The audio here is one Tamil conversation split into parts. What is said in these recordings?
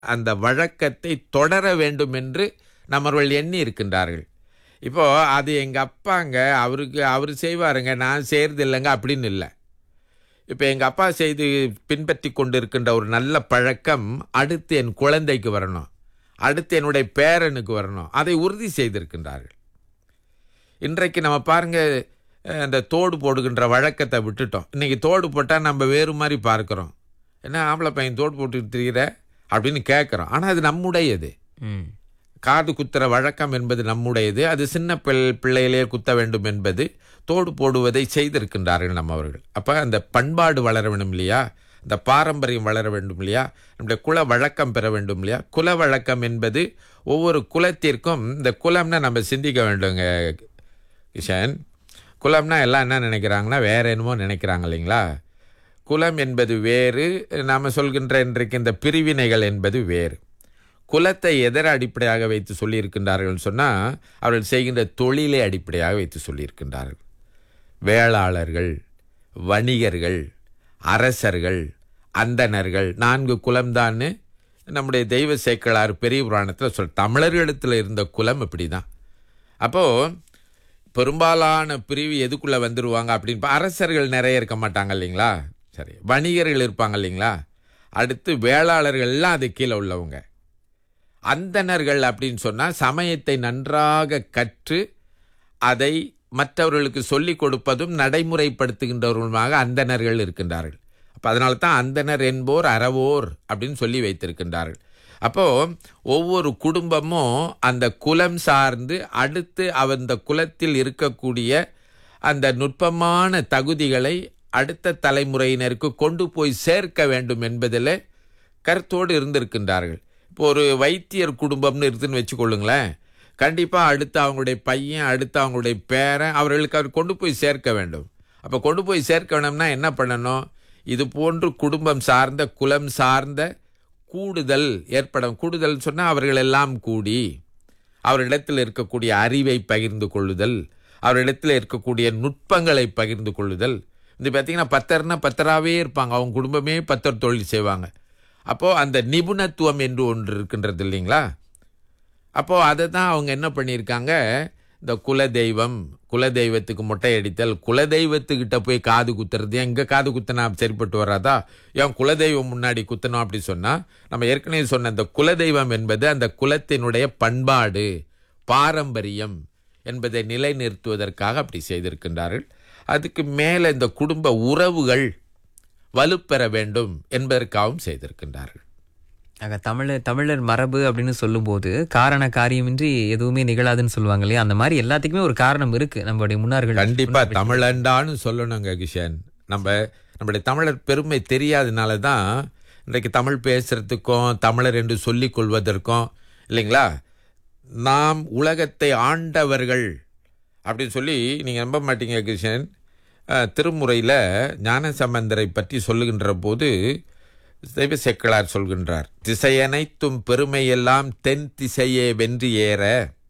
அந்த வழக்கத்தை தொடர வேண்டும் என்று நம்மவர்கள் எண்ணி இருக்கின்றார்கள் இப்போ அது எங்க அப்பாங்க அவருக்கு அவர் செய்வாருங்க நான் செய்யறது இல்லைங்க அப்படின்னு இல்லை இப்போ எங்கள் அப்பா செய்து பின்பற்றி கொண்டு இருக்கின்ற ஒரு நல்ல பழக்கம் அடுத்து என் குழந்தைக்கு வரணும் அடுத்து என்னுடைய பேரனுக்கு வரணும் அதை உறுதி செய்திருக்கின்றார்கள் இன்றைக்கு நம்ம பாருங்க அஹ், இந்த தோடு போடுகின்ற வழக்கத்தை விட்டுட்டோம் இன்னைக்கு தோடு போட்டால் நம்ம வேறு மாதிரி பார்க்குறோம் என்ன ஆம்பளை பையன் தோடு போட்டுட்டு திரியிற அப்படின்னு கேட்குறோம் ஆனால் அது நம்முடையது ம் காது குத்துற வழக்கம் என்பது நம்முடையது அது சின்ன பிள் பிள்ளையிலே குத்த வேண்டும் என்பது தோடு போடுவதை செய்திருக்கின்றார்கள் நம்மவர்கள் அப்போ அந்த பண்பாடு வளர வேண்டும் இல்லையா இந்த பாரம்பரியம் வளர வேண்டும் இல்லையா நம்முடைய குல வழக்கம் பெற வேண்டும் இல்லையா குல வழக்கம் என்பது ஒவ்வொரு குலத்திற்கும் இந்த குலம்னா நம்ம சிந்திக்க வேண்டுங்க கிஷன் குலம்னா எல்லாம் என்ன நினைக்கிறாங்கன்னா வேற என்னமோ நினைக்கிறாங்க இல்லைங்களா குலம் என்பது வேறு நாம் சொல்கின்ற இன்றைக்கு இந்த பிரிவினைகள் என்பது வேறு குலத்தை எதர அடிப்படையாக வைத்து சொல்லியிருக்கின்றார்கள் சொன்னால் அவர்கள் செய்கின்ற தொழிலை அடிப்படையாக வைத்து சொல்லியிருக்கின்றார்கள் வேளாளர்கள் வணிகர்கள் அரசர்கள் அந்தணர்கள் நான்கு குலம்தான்னு நம்முடைய தெய்வ சேக்கலார் பெரிய புராணத்தில் சொல் தமிழர்களிடத்தில் இருந்த குலம் இப்படி தான் அப்போது பெரும்பாலான பிரிவு எதுக்குள்ளே வந்துடுவாங்க அப்படின்னு பா- அரசர்கள் நிறைய இருக்க மாட்டாங்க இல்லைங்களா சரி வணிகர்கள் இருப்பாங்க இல்லைங்களா அடுத்து வேளாளர்கள் எல்லாம் அது கீழே உள்ளவங்க அந்தணர்கள் அப்படின்னு சொன்னால் சமயத்தை நன்றாக கற்று அதை மற்றவர்களுக்கு சொல்லிக் கொடுப்பதும் நடைமுறைப்படுத்துகின்றவர்களுமாக அந்தணர்கள் இருக்கின்றார்கள் அப்போ அதனால தான் அந்தணர் என்போர் அறவோர் அப்படின்னு சொல்லி வைத்திருக்கின்றார்கள் அப்போ ஒவ்வொரு குடும்பமும் அந்த குலம் சார்ந்து அடுத்து அந்த குலத்தில் இருக்கக்கூடிய அந்த நுட்பமான தகுதிகளை அடுத்த தலைமுறையினருக்கு கொண்டு போய் சேர்க்க வேண்டும் என்பதில் கருத்தோடு இருந்திருக்கின்றார்கள் இப்போ ஒரு வைத்தியர் குடும்பம்னு இருக்குன்னு வச்சுக்கொள்ளுங்களேன் கண்டிப்பாக அடுத்து அவங்களுடைய பையன் அடுத்து அவங்களுடைய பேரன் அவர்களுக்கு அவர் கொண்டு போய் சேர்க்க வேண்டும் அப்போ கொண்டு போய் சேர்க்க வேணும்னா என்ன பண்ணணும் இது போன்று குடும்பம் சார்ந்த குலம் சார்ந்த கூடுதல் ஏற்படும் கூடுதல் சொன்னால் அவர்கள் எல்லாம் கூடி அவரிடத்தில் இருக்கக்கூடிய அறிவை பகிர்ந்து கொள்ளுதல் அவரிடத்தில் இருக்கக்கூடிய நுட்பங்களை பகிர்ந்து கொள்ளுதல் இது பார்த்தீங்கன்னா பத்தர்னா பத்தராகவே இருப்பாங்க அவங்க குடும்பமே பத்தர் தொழில் செய்வாங்க அப்போது அந்த நிபுணத்துவம் என்று ஒன்று இருக்கின்றது இல்லைங்களா அப்போது அதை தான் அவங்க என்ன பண்ணியிருக்காங்க இந்த குலதெய்வம் குலதெய்வத்துக்கு மொட்டை அடித்தல் குலதெய்வத்துக்கிட்ட போய் காது குத்துறது எங்கே காது குத்தினா சரிப்பட்டு வராதா ஏன் குலதெய்வம் முன்னாடி குத்தணும் அப்படி சொன்னால் நம்ம ஏற்கனவே சொன்ன அந்த குலதெய்வம் என்பது அந்த குலத்தினுடைய பண்பாடு பாரம்பரியம் என்பதை நிலைநிறுத்துவதற்காக அப்படி செய்திருக்கின்றார்கள் அதுக்கு மேலே இந்த குடும்ப உறவுகள் வலுப்பெற வேண்டும் என்பதற்காகவும் செய்திருக்கின்றார்கள் ஆக தமிழர் தமிழர் மரபு அப்படின்னு சொல்லும்போது காரண காரியமின்றி எதுவுமே நிகழாதுன்னு சொல்லுவாங்க இல்லையா அந்த மாதிரி எல்லாத்துக்குமே ஒரு காரணம் இருக்கு நம்மளுடைய முன்னார்கள் கண்டிப்பா தமிழண்டான்னு சொல்லணுங்க கிஷன் நம்ம நம்முடைய தமிழர் பெருமை தெரியாதனால தான் இன்றைக்கு தமிழ் பேசுறதுக்கும் தமிழர் என்று சொல்லிக் கொள்வதற்கும் இல்லைங்களா நாம் உலகத்தை ஆண்டவர்கள் அப்படின்னு சொல்லி நீங்கள் நம்ப மாட்டீங்க கிருஷ்ணன் அஹ், திருமுறையில் ஞானசம்பந்தரை பற்றி சொல்லுகின்ற போது தெய்வ செக்கலார் சொல்கின்றார் திசையனைத்தும் பெருமையெல்லாம் தென் திசையே வென்று ஏற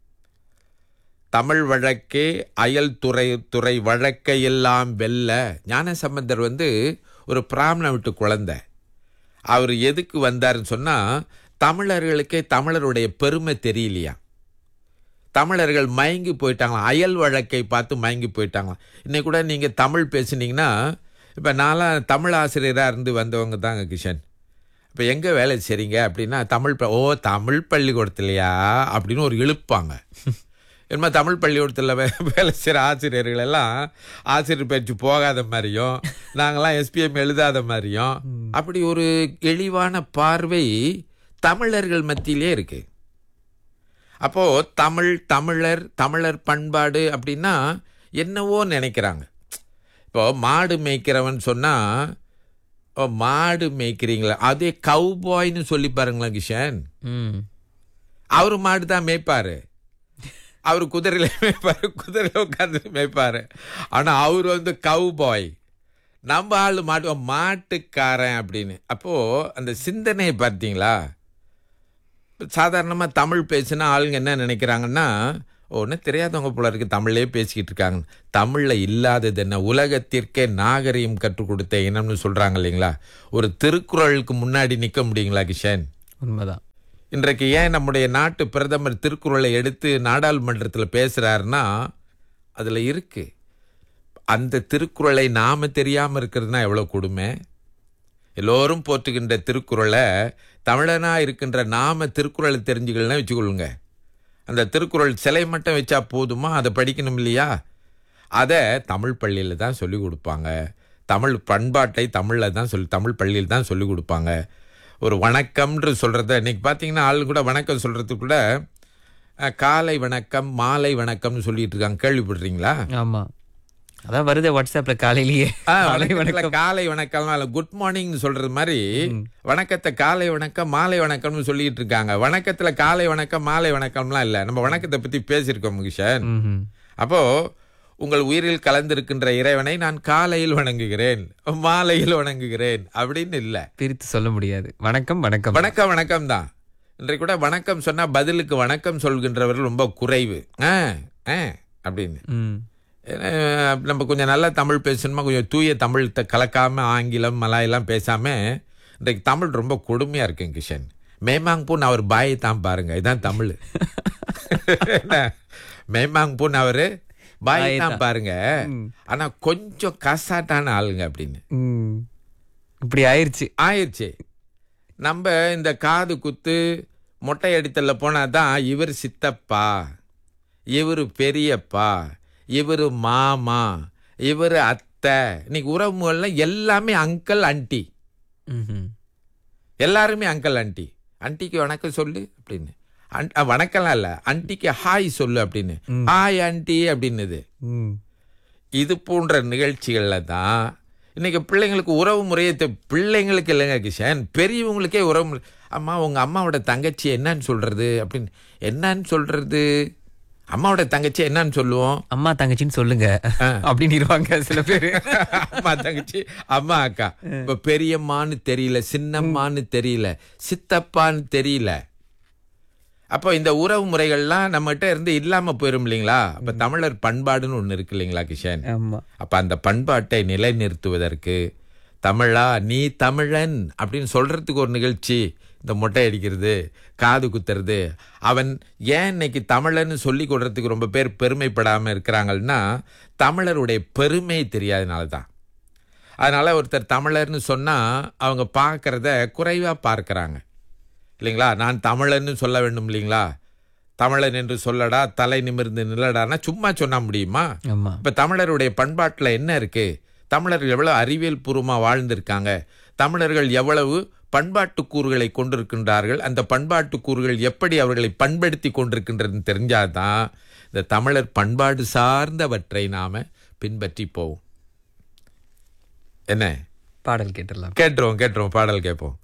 தமிழ் வழக்கே அயல் துறை துறை வழக்கையெல்லாம் வெல்ல ஞானசம்பந்தர் வந்து ஒரு பிராமண விட்டு குழந்தை அவர் எதுக்கு வந்தாருன்னு சொன்னால் தமிழர்களுக்கே தமிழருடைய பெருமை தெரியலையா தமிழர்கள் மயங்கி போயிட்டாங்களாம் அயல் வழக்கை பார்த்து மயங்கி போயிட்டாங்களாம் இன்னைக்கு கூட நீங்கள் தமிழ் பேசுனீங்கன்னா இப்போ நான்லாம் தமிழ் ஆசிரியராக இருந்து வந்தவங்க தாங்க கிஷன் இப்போ எங்கே வேலை செய்றீங்க அப்படின்னா தமிழ் ப- ஓ தமிழ் பள்ளிக்கூடத்துலையா அப்படின்னு ஒரு இழுப்பாங்க என்னமோ தமிழ் பள்ளிக்கூடத்தில் வே வேலை செய்கிற ஆசிரியர்கள் எல்லாம் ஆசிரியர் பயிற்சி போகாத மாதிரியும் நாங்களாம் எஸ்பிஎம் எழுதாத மாதிரியும் அப்படி ஒரு இழிவான பார்வை தமிழர்கள் மத்தியிலே இருக்கு அப்போ தமிழ் தமிழர் தமிழர் பண்பாடு அப்படின்னா என்னவோ நினைக்கிறாங்க இப்போ மாடு மேய்க்கிறவன் சொன்னா ஓ மாடு மேய்க்கிறீங்களா அதே கவுபாய்னு சொல்லி பாருங்களேன் கிஷன் ம் அவரு மாடு தான் மேய்ப்பாரு அவர் குதிரையில மேய்ப்பாரு குதிரையில உட்காந்து மேய்ப்பாரு ஆனா அவர் வந்து கவு பாய் நம்ம ஆள் மாட்டு மாட்டுக்காரன் அப்படின்னு அப்போ அந்த சிந்தனையை பார்த்தீங்களா சாதாரணமாக தமிழ் பேசினா ஆளுங்க என்ன நினைக்கிறாங்கன்னா ஒன்றும் தெரியாதவங்க போல இருக்கு தமிழ்லே பேசிக்கிட்டு இருக்காங்க தமிழில் இல்லாதது என்ன உலகத்திற்கே நாகரிகம் கற்றுக் கொடுத்த இனம்னு சொல்கிறாங்க இல்லைங்களா ஒரு திருக்குறளுக்கு முன்னாடி நிற்க முடியுங்களா கிஷன் உண்மைதான் இன்றைக்கு ஏன் நம்முடைய நாட்டு பிரதமர் திருக்குறளை எடுத்து நாடாளுமன்றத்தில் பேசுறாருன்னா அதில் இருக்கு அந்த திருக்குறளை நாம தெரியாமல் இருக்கிறதுனா எவ்வளோ கொடுமை எல்லோரும் போற்றுகின்ற திருக்குறளை தமிழனா இருக்கின்ற நாம திருக்குறளை தெரிஞ்சுக்கலன்னா வச்சுக்கொள்ளுங்க அந்த திருக்குறள் சிலை மட்டும் வச்சா போதுமா அதை படிக்கணும் இல்லையா அதை தமிழ் பள்ளியில் தான் சொல்லி கொடுப்பாங்க தமிழ் பண்பாட்டை தமிழில் தான் சொல்லி தமிழ் பள்ளியில் தான் சொல்லி கொடுப்பாங்க ஒரு வணக்கம்ன்று சொல்கிறத இன்னைக்கு பார்த்தீங்கன்னா ஆள் கூட வணக்கம் சொல்கிறதுக்கு கூட அஹ், காலை வணக்கம் மாலை வணக்கம்னு சொல்லிட்டு இருக்காங்க கேள்விப்படுறீங்களா ஆமா அதான் வருதே வாட்ஸ்அப்ல காலையிலேயே ஆ, காலை வணக்கத்துல வணக்கம் காலை வணக்கம் குட் மார்னிங் சொல்றது மாதிரி வணக்கத்தை காலை வணக்கம் மாலை வணக்கம்னு சொல்லிட்டு இருக்காங்க வணக்கத்துல காலை வணக்கம் மாலை வணக்கம்லாம் இல்ல நம்ம வணக்கத்தை பத்தி பேசியிருக்கோம் கிஷன் ம்ஹும். அப்போ உங்கள் உயிரில் கலந்திருக்கின்ற இறைவனை நான் காலையில் வணங்குகிறேன் மாலையில் வணங்குகிறேன் அப்படின்னு இல்ல பிரித்து சொல்ல முடியாது வணக்கம் வணக்கம் வணக்கம் வணக்கம் தான் இன்றைக்கு கூட வணக்கம் சொன்னா பதிலுக்கு வணக்கம் சொல்கின்றவர்கள் ரொம்ப குறைவு ஆ ஆ அப்படின்னு ம். ஏன்னா, நம்ம கொஞ்சம் நல்லா தமிழ் பேசணுமா கொஞ்சம் தூய தமிழ் த- கலக்காம ஆங்கிலம் மலாயெல்லாம் பேசாம இன்றைக்கு தமிழ் ரொம்ப கொடுமையா இருக்குங்க கிஷன் மேமாங் பூன் அவர் பாயை தான் பாருங்க இதான் தமிழ் என்ன? மேமாங் பூன் அவரு பாயை பாயை தான் பாருங்க ஆனா கொஞ்சம் கசாட்டான ஆளுங்க அப்படின்னு ம். இப்படி ஆயிருச்சு ஆயிடுச்சு நம்ம இந்த காது குத்து மொட்டை அடித்தல்ல போனாதான் இவர் சித்தப்பா இவர் பெரியப்பா இவர் மாமா இவர் அத்தை இன்னைக்கு உறவுகள்லாம் எல்லாமே அங்கிள் ஆண்டி ம்ஹும். எல்லாருமே அங்கிள் ஆண்டி ஆண்டிக்கு வணக்கம் சொல்லு அப்படின்னு அன்- அ, வணக்கம்லாம் இல்லை ஆண்டிக்கு ஹாய் சொல்லு அப்படின்னு ஹாய் ஆண்டி அப்படின்னுது ம். இது போன்ற நிகழ்ச்சிகள்ல தான் இன்னைக்கு பிள்ளைங்களுக்கு உறவு முறையை தெ- பிள்ளைங்களுக்கு இல்லைங்க கிஷன் பெரியவங்களுக்கே உறவு முறை அம்மா உங்க அம்மாவோட தங்கச்சி என்னன்னு சொல்றது அப்படின்னு என்னன்னு சொல்றது அம்மாவோட தங்கச்சி என்னன்னு சொல்லுவோம் அம்மா தங்கச்சின்னு சொல்லுங்க அப்படின்னு இருவாங்க சில பேரு அம்மா தங்கச்சி அம்மா அக்கா இப்ப பெரியம்மான்னு தெரியல சின்னம்மான்னு தெரியல சித்தப்பான்னு தெரியல அப்போ இந்த உறவு முறைகள்லாம் நம்மகிட்ட இருந்து இல்லாம போயிரும் இல்லைங்களா அப்ப தமிழர் பண்பாடுன்னு ஒண்ணு இருக்கு இல்லைங்களா கிஷன் ஆமா அப்ப அந்த பண்பாட்டை நிலைநிறுத்துவதற்கு தமிழா நீ தமிழன் அப்படின்னு சொல்றதுக்கு ஒரு நிகழ்ச்சி இந்த மொட்டை அடிக்கிறது காது குத்துறது அவன் ஏன் இன்னைக்கு தமிழன்னு சொல்லி கொடுறதுக்கு ரொம்ப பேர் பெருமைப்படாம இருக்கிறாங்கன்னா தமிழருடைய பெருமை தெரியாதனால தான் அதனால ஒருத்தர் தமிழர்னு சொன்னா அவங்க பார்க்கறத குறைவா பார்க்கறாங்க இல்லைங்களா நான் தமிழன்னு சொல்ல வேண்டும் இல்லைங்களா தமிழன் என்று சொல்லடா தலை நிமிர்ந்து நில்லடான்னா சும்மா சொன்னா முடியுமா ஆமா இப்ப தமிழருடைய பண்பாட்டுல என்ன இருக்கு தமிழர்கள் எவ்வளவு அறிவியல் பூர்வமா வாழ்ந்திருக்காங்க தமிழர்கள் எவ்வளவு பண்பாட்டு கூறுகளை கொண்டிருக்கின்றார்கள் அந்த பண்பாட்டு கூறுகள் எப்படி அவர்களை பண்படுத்தி கொண்டிருக்கின்றதுன்னு தெரிஞ்சாதான் இந்த தமிழர் பண்பாடு சார்ந்தவற்றை நாம பின்பற்றி போவோம் என்ன பாடல் கேட்டுடலாம் கேட்டுருவோம் கேட்டுருவோம் பாடல் கேட்போம்